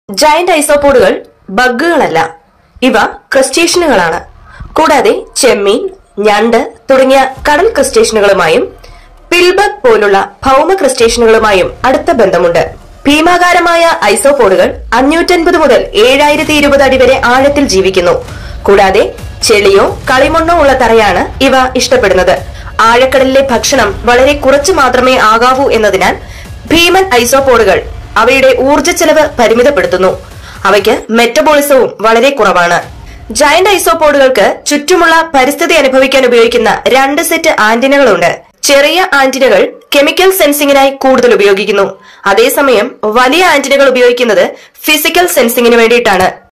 giant ഐസോപോഡുകൾ ബഗ്ഗുകളല്ല ഇവ ക്രസ്റ്റേഷനുകളാണ് കൂടാതെ ചെമ്മീൻ ഞണ്ട് തുടങ്ങിയ കടൽ ക്രസ്റ്റേഷനുകളുമായും പിൽബഗ് പോലുള്ള ഭൗമ ക്രസ്റ്റേഷനുകളുമായും അടുത്ത ബന്ധമുണ്ട് ഭീമാകാരമായ ഐസോപോഡുകൾ അഞ്ഞൂറ്റൻപത് മുതൽ ഏഴായിരത്തി ഇരുപത് അടി വരെ ആഴത്തിൽ ജീവിക്കുന്നു കൂടാതെ ചെളിയോ കളിമണ്ണോ ഉള്ള തറയാണ് ഇവ ഇഷ്ടപ്പെടുന്നത് ആഴക്കടലിലെ ഭക്ഷണം വളരെ കുറച്ച് മാത്രമേ ആകാവൂ എന്നതിനാൽ ഭീമൻ ഐസോപോഡുകൾ അവയുടെ ഊർജ്ജ ചെലവ് പരിമിതപ്പെടുത്തുന്നു അവയ്ക്ക് മെറ്റബോളിസവും വളരെ കുറവാണ് ജയന്റ് ഐസോപോഡുകൾക്ക് ചുറ്റുമുള്ള പരിസ്ഥിതി അനുഭവിക്കാൻ ഉപയോഗിക്കുന്ന രണ്ട് സെറ്റ് ആന്റിനകളുണ്ട് ചെറിയ ആന്റിനകൾ കെമിക്കൽ സെൻസിംഗിനായി കൂടുതൽ ഉപയോഗിക്കുന്നു അതേസമയം വലിയ ആന്റിനകൾ ഉപയോഗിക്കുന്നത് ഫിസിക്കൽ സെൻസിംഗിന് വേണ്ടിയിട്ടാണ്